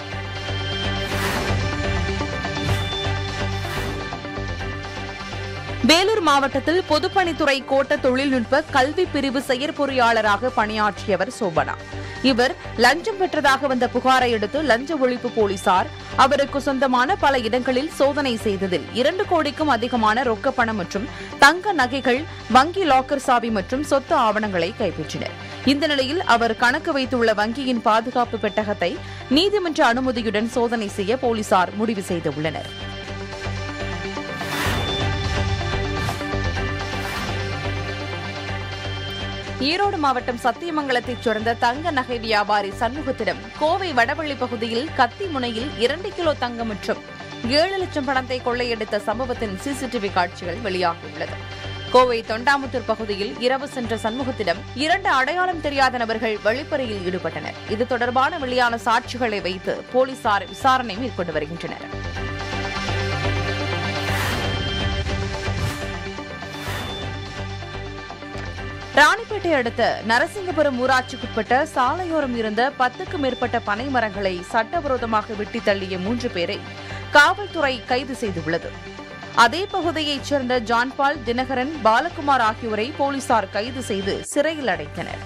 வேலூர் மாவட்டத்தில் பொதுப்பணித்துறை கோட்ட தொழில்நுட்ப கல்வி பிரிவு செயற்பொறியாளராக பணியாற்றியவர் சோபனா இவர் லஞ்சம் பெற்றதாக வந்த புகாரை அடுத்து லஞ்ச ஒழிப்பு போலீசார் அவருக்கு சொந்தமான பல இடங்களில் சோதனை செய்ததில் இரண்டு கோடிக்கும் அதிகமான ரொக்க பணம் மற்றும் தங்க நகைகள் வங்கி லாக்கர் சாவி மற்றும் சொத்து ஆவணங்களை கைப்பற்றினர் இந்த நிலையில் அவர் கணக்கு வைத்துள்ள வங்கியின் பாதுகாப்பு பெட்டகத்தை நீதிமன்ற அனுமதியுடன் சோதனை செய்ய போலீசார் முடிவு செய்துள்ளனர் ஈரோடு மாவட்டம் சத்தியமங்கலத்தைச் சேர்ந்த தங்க நகை வியாபாரி சண்முகத்திடம் கோவை வடவள்ளி பகுதியில் கத்தி முனையில் இரண்டு கிலோ தங்கம் மற்றும் ஏழு லட்சம் பணத்தை கொள்ளையடித்த சம்பவத்தின் சிசிடிவி காட்சிகள் வெளியாகியுள்ளது கோவை தொண்டாமுத்தூர் பகுதியில் இரவு சென்ற சண்முகத்திடம் இரண்டு அடையாளம் தெரியாத நபர்கள் வழிப்பறையில் ஈடுபட்டனர் இது தொடர்பான வெளியான சாட்சிகளை வைத்து போலீசார் விசாரணை மேற்கொண்டு வருகின்றனர் ராணிப்பேட்டை அடுத்த நரசிங்கபுரம் ஊராட்சிக்குட்பட்ட சாலையோரம் இருந்த பத்துக்கும் மேற்பட்ட பனை மரங்களை சட்டவிரோதமாக வெட்டி தள்ளிய மூன்று பேரை காவல்துறை கைது செய்துள்ளது அதே பகுதியைச் சேர்ந்த ஜான்பால் தினகரன் பாலகுமார் ஆகியோரை போலீசார் கைது செய்து சிறையில் அடைத்தனர்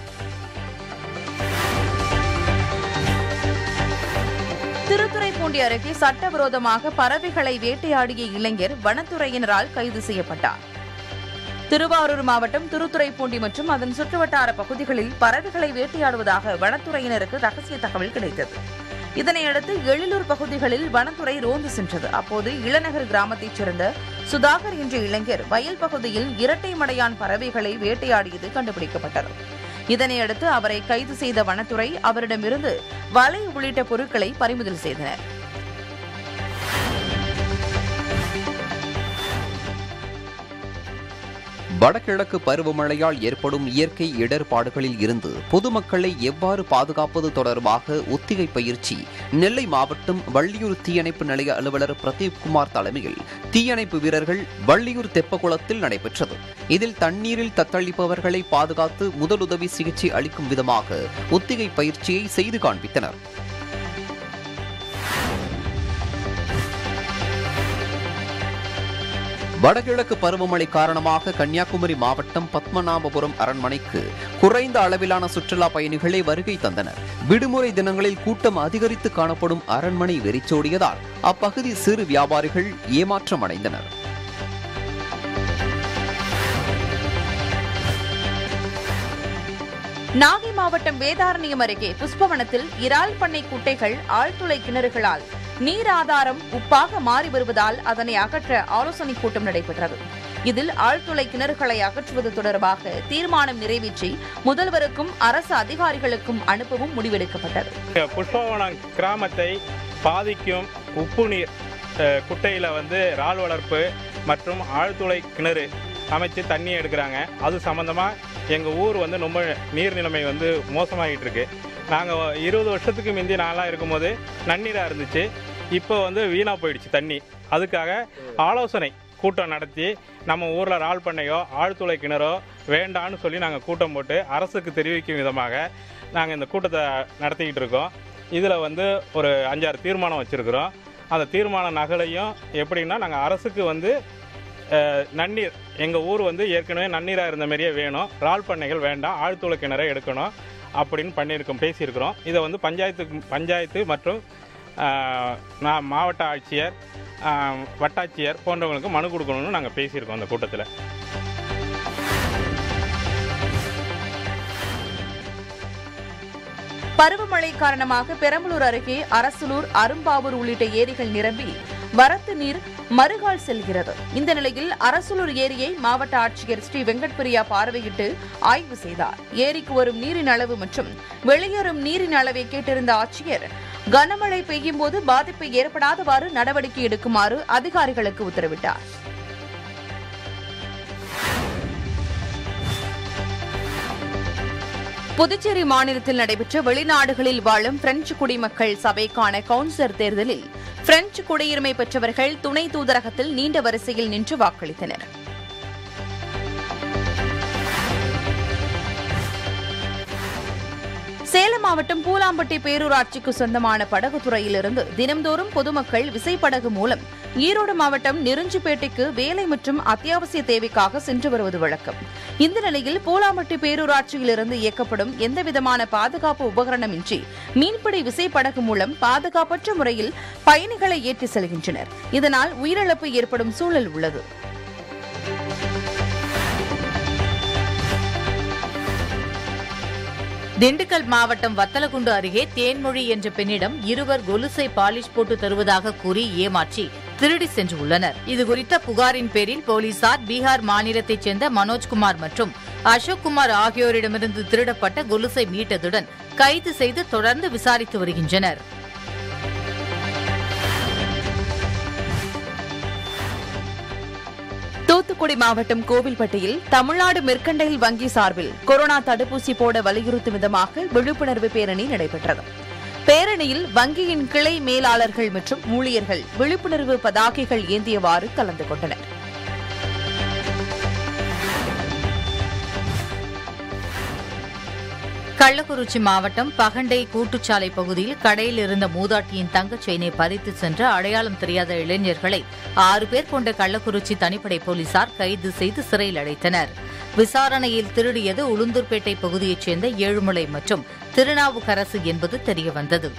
திருத்துறைப்பூண்டி அருகே சட்டவிரோதமாக பறவைகளை வேட்டையாடிய இளைஞர் வனத்துறையினரால் கைது செய்யப்பட்டார் திருவாரூர் மாவட்டம் திருத்துறைப்பூண்டி மற்றும் அதன் சுற்றுவட்டார பகுதிகளில் பறவைகளை வேட்டையாடுவதாக வனத்துறையினருக்கு ரகசிய தகவல் கிடைத்தது இதனையடுத்து எழிலூர் பகுதிகளில் வனத்துறை ரோந்து சென்றது அப்போது இளநகர் கிராமத்தைச் சேர்ந்த சுதாகர் என்ற இளைஞர் வயல் பகுதியில் இரட்டை மடையான் பறவைகளை வேட்டையாடியது கண்டுபிடிக்கப்பட்டது இதனையடுத்து அவரை கைது செய்த வனத்துறை அவரிடமிருந்து வலை உள்ளிட்ட பொருட்களை பறிமுதல் செய்தனர் வடகிழக்கு பருவமழையால் ஏற்படும் இயற்கை இடர்பாடுகளில் இருந்து பொதுமக்களை எவ்வாறு பாதுகாப்பது தொடர்பாக ஒத்திகை பயிற்சி நெல்லை மாவட்டம் வள்ளியூர் தீயணைப்பு நிலைய அலுவலர் பிரதீப் குமார் தலைமையில் தீயணைப்பு வீரர்கள் வள்ளியூர் தெப்பகுளத்தில் நடைபெற்றது இதில் தண்ணீரில் தத்தளிப்பவர்களை பாதுகாத்து முதலுதவி சிகிச்சை அளிக்கும் விதமாக ஒத்திகை பயிற்சியை செய்து காண்பித்தனர் வடகிழக்கு பருவமழை காரணமாக கன்னியாகுமரி மாவட்டம் பத்மநாபபுரம் அரண்மனைக்கு குறைந்த அளவிலான சுற்றுலா பயணிகளே வருகை தந்தனர் விடுமுறை தினங்களில் கூட்டம் அதிகரித்து காணப்படும் அரண்மனை வெறிச்சோடியதால் அப்பகுதி சிறு வியாபாரிகள் ஏமாற்றம் அடைந்தனர் நாகை மாவட்டம் வேதாரண்யம் அருகே புஷ்பவனத்தில் இறால் பண்ணை குட்டைகள் ஆழ்துளை கிணறுகளால் நீர் ஆதாரம் உப்பாக மாறி வருவதால் அதனை அகற்ற ஆலோசனைக் கூட்டம் நடைபெற்றது இதில் ஆழ்துளை கிணறுகளை அகற்றுவது தொடர்பாக தீர்மானம் நிறைவேற்றி முதல்வருக்கும் அரசு அதிகாரிகளுக்கும் அனுப்பவும் முடிவெடுக்கப்பட்டது புஷ்பவனம் கிராமத்தை பாதிக்கும் உப்பு நீர் அஹ், குட்டையில் வந்து இறால் வளர்ப்பு மற்றும் ஆழ்துளை கிணறு அமைச்சு தண்ணி எடுக்கிறாங்க அது சம்மந்தமாக எங்கள் ஊர் வந்து ரொம்ப நீர் நிலைமை வந்து மோசமாகிட்டு இருக்கு நாங்கள் இருபது வருஷத்துக்கு முந்தி நாளாக இருக்கும்போது நன்னீராக இருந்துச்சு இப்போ வந்து வீணாக போயிடுச்சு தண்ணி அதுக்காக ஆலோசனை கூட்டம் நடத்தி நம்ம ஊரில் இறால் பண்ணையோ ஆழ்துளை கிணறோ வேண்டான்னு சொல்லி நாங்கள் கூட்டம் போட்டு அரசுக்கு தெரிவிக்கும் விதமாக நாங்கள் இந்த கூட்டத்தை நடத்திக்கிட்டு இருக்கோம் இதில் வந்து ஒரு அஞ்சாறு தீர்மானம் வச்சுருக்குறோம் அந்த தீர்மான நகலையும் எப்படின்னா நாங்கள் அரசுக்கு வந்து அஹ், நன்னீர் எங்கள் ஊர் வந்து ஏற்கனவே நன்னீராக இருந்த மாதிரியே வேணும் இறால் பண்ணைகள் வேண்டாம் ஆழ்துளை கிணறை எடுக்கணும் அப்படின்னு பண்ணியிருக்கோம் பேசியிருக்கிறோம் இதை வந்து பஞ்சாயத்து பஞ்சாயத்து மற்றும் அஹ், நான் மாவட்ட ஆட்சியர் அஹ், வட்டாட்சியர் போன்றவங்களுக்கு மனு கொடுக்கணும்னு நாங்கள் பேசியிருக்கோம் அந்த கூட்டத்தில் பருவமழை காரணமாக பெரம்பலூர் அருகே அரசலூர் அரும்பாவூர் உள்ளிட்ட ஏரிகள் நிரம்பி வரத்து நீர் மறுகால் செல்கிறது இந்த நிலையில் அரசலூர் ஏரியை மாவட்ட ஆட்சியர் ஸ்ரீ வெங்கட்பிரியா பார்வையிட்டு ஆய்வு செய்தார் ஏரிக்கு வரும் நீரின் அளவு மற்றும் வெளியேறும் நீரின் அளவை கேட்டிருந்த ஆட்சியர் கனமழை பெய்யும் போது பாதிப்பு ஏற்படாதவாறு நடவடிக்கை எடுக்குமாறு அதிகாரிகளுக்கு உத்தரவிட்டார் புதுச்சேரி மாநிலத்தில் நடைபெற்ற வெளிநாடுகளில் வாழும் பிரெஞ்சு குடிமக்கள் சபைக்கான கவுன்சிலர் தேர்தலில் பிரெஞ்சு குடியுரிமை பெற்றவர்கள் துணை தூதரகத்தில் நீண்ட வரிசையில் நின்று வாக்களித்தனர் சேலம் மாவட்டம் பூலாம்பட்டி பேரூராட்சிக்கு சொந்தமான படகுத்துறையிலிருந்து தினம்தோறும் பொதுமக்கள் விசைப்படகு மூலம் ஈரோடு மாவட்டம் நெருஞ்சிப்பேட்டைக்கு வேலை மற்றும் அத்தியாவசிய தேவைக்காக சென்று வருவது வழக்கம் இந்த நிலையில் பூலாம்பட்டி பேரூராட்சியிலிருந்து இயக்கப்படும் எந்தவிதமான பாதுகாப்பு உபகரணமின்றி மீன்பிடி விசைப்படகு மூலம் பாதுகாப்பற்ற முறையில் பயணிகளை ஏற்றி செல்கின்றனர் இதனால் உயிரிழப்பு ஏற்படும் சூழல் உள்ளது திண்டுக்கல் மாவட்டம் வத்தலகுண்டு அருகே தேன்மொழி என்ற பெண்ணிடம் இருவர் கொலுசை பாலிஷ் போட்டு தருவதாக கூறி ஏமாற்றி திருடி சென்று உள்ளனர் இதுகுறித்த புகாரின் பேரில் போலீசார் பீகார் மாநிலத்தைச் சேர்ந்த மனோஜ்குமார் மற்றும் அசோக் குமார் ஆகியோரிடமிருந்து திருடப்பட்ட கொலுசை மீட்டதுடன் கைது செய்து தொடர்ந்து விசாரித்து வருகின்றனர் தூத்துக்குடி மாவட்டம் கோவில்பட்டியில் தமிழ்நாடு மெர்கண்டைல் வங்கி சார்பில் கொரோனா தடுப்பூசி போட வலியுறுத்தும் விதமாக விழிப்புணர்வு பேரணி நடைபெற்றது பேரணியில் வங்கியின் கிளை மேலாளர்கள் மற்றும் ஊழியர்கள் விழிப்புணர்வு பதாகைகள் ஏந்தியவாறு கலந்து கொண்டனர் கள்ளக்குறிச்சி மாவட்டம் பகண்டை கூட்டுச்சாலை பகுதியில் கடையில் இருந்த மூதாட்டியின் தங்கச் செயினை பறித்து சென்ற அடையாளம் தெரியாத இளைஞர்களை ஆறு பேர் கொண்ட கள்ளக்குறிச்சி தனிப்படை போலீசார் கைது செய்து சிறையில் அடைத்தனர் விசாரணையில் திருடியது உளுந்தூர்பேட்டை பகுதியைச் சேர்ந்த ஏழுமலை மற்றும் திருநாவுக்கரசு என்பது தெரியவந்தது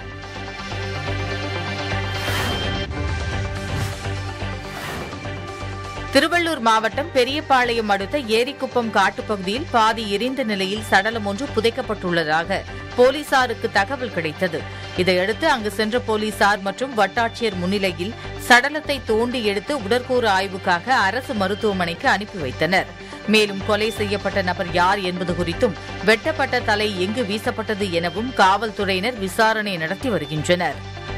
திருவள்ளூர் மாவட்டம் பெரியபாளையம் அடுத்த ஏரிக்குப்பம் காட்டுப்பகுதியில் பாதி எரிந்த நிலையில் சடலம் ஒன்று புதைக்கப்பட்டுள்ளதாக போலீசாருக்கு தகவல் கிடைத்தது இதையடுத்து அங்கு சென்ற போலீசார் மற்றும் வட்டாட்சியர் முன்னிலையில் சடலத்தை தோண்டி எடுத்து உடற்கூறு ஆய்வுக்காக அரசு மருத்துவமனைக்கு அனுப்பி வைத்தனர் மேலும் கொலை செய்யப்பட்ட நபர் யார் என்பது குறித்தும் வெட்டப்பட்ட தலை எங்கு வீசப்பட்டது எனவும் காவல்துறையினர் விசாரணை நடத்தி வருகின்றனர்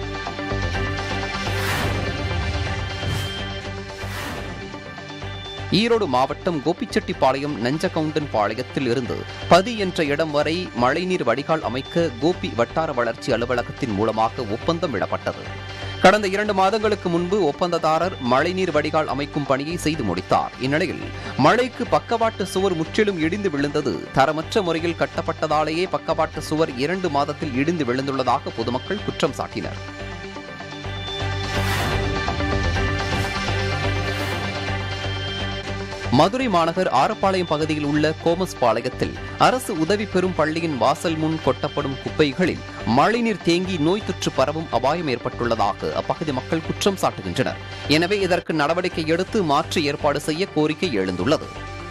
ஈரோடு மாவட்டம் கோபிச்செட்டிப்பாளையம் நஞ்சகவுண்டன் பாளையத்தில் இருந்து பதி என்ற இடம் வரை மழைநீர் வடிகால் அமைக்க கோபி வட்டார வளர்ச்சி அலுவலகத்தின் மூலமாக ஒப்பந்தம் விடப்பட்டது கடந்த இரண்டு மாதங்களுக்கு முன்பு ஒப்பந்ததாரர் மழைநீர் வடிகால் அமைக்கும் பணியை செய்து முடித்தார் இந்நிலையில் மழைக்கு பக்கவாட்டு சுவர் முற்றிலும் இடிந்து விழுந்தது தரமற்ற முறையில் கட்டப்பட்டதாலேயே பக்கவாட்டு சுவர் இரண்டு மாதத்தில் இடிந்து விழுந்துள்ளதாக பொதுமக்கள் குற்றம் சாட்டினர் மதுரை மாநகர் ஆரப்பாளையம் பகுதியில் உள்ள கோமஸ் பாளையத்தில் அரசு உதவி பெறும் பள்ளியின் வாசல் முன் கொட்டப்படும் குப்பைகளில் மழைநீர் தேங்கி நோய் தொற்று பரவும் அபாயம் ஏற்பட்டுள்ளதாக அப்பகுதி மக்கள் குற்றம் சாட்டுகின்றனர் எனவே இதற்கு நடவடிக்கை எடுத்து மாற்று ஏற்பாடு செய்ய கோரிக்கை எழுந்துள்ளது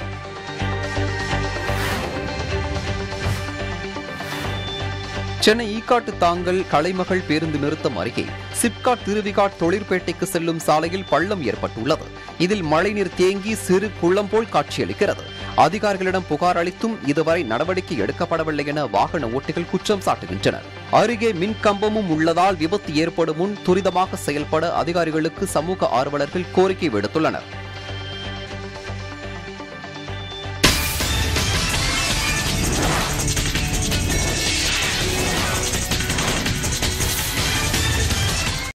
சென்னை ஈக்காட்டு தாங்கல் கலைமகள் பேருந்து நிறுத்தம் அருகே சிப்காட் திருவிகாட் தொழிற்பேட்டைக்கு செல்லும் சாலையில் பள்ளம் ஏற்பட்டுள்ளது இதில் மழைநீர் தேங்கி சிறு குளம் போல் காட்சியளிக்கிறது அதிகாரிகளிடம் புகார் அளித்தும் இதுவரை நடவடிக்கை எடுக்கப்படவில்லை என வாகன ஓட்டிகள் குற்றம் சாட்டுகின்றனர் அருகே மின்கம்பமும் உள்ளதால் விபத்து ஏற்படும் முன் துரிதமாக செயல்பட அதிகாரிகளுக்கு சமூக ஆர்வலர்கள் கோரிக்கை விடுத்துள்ளனர்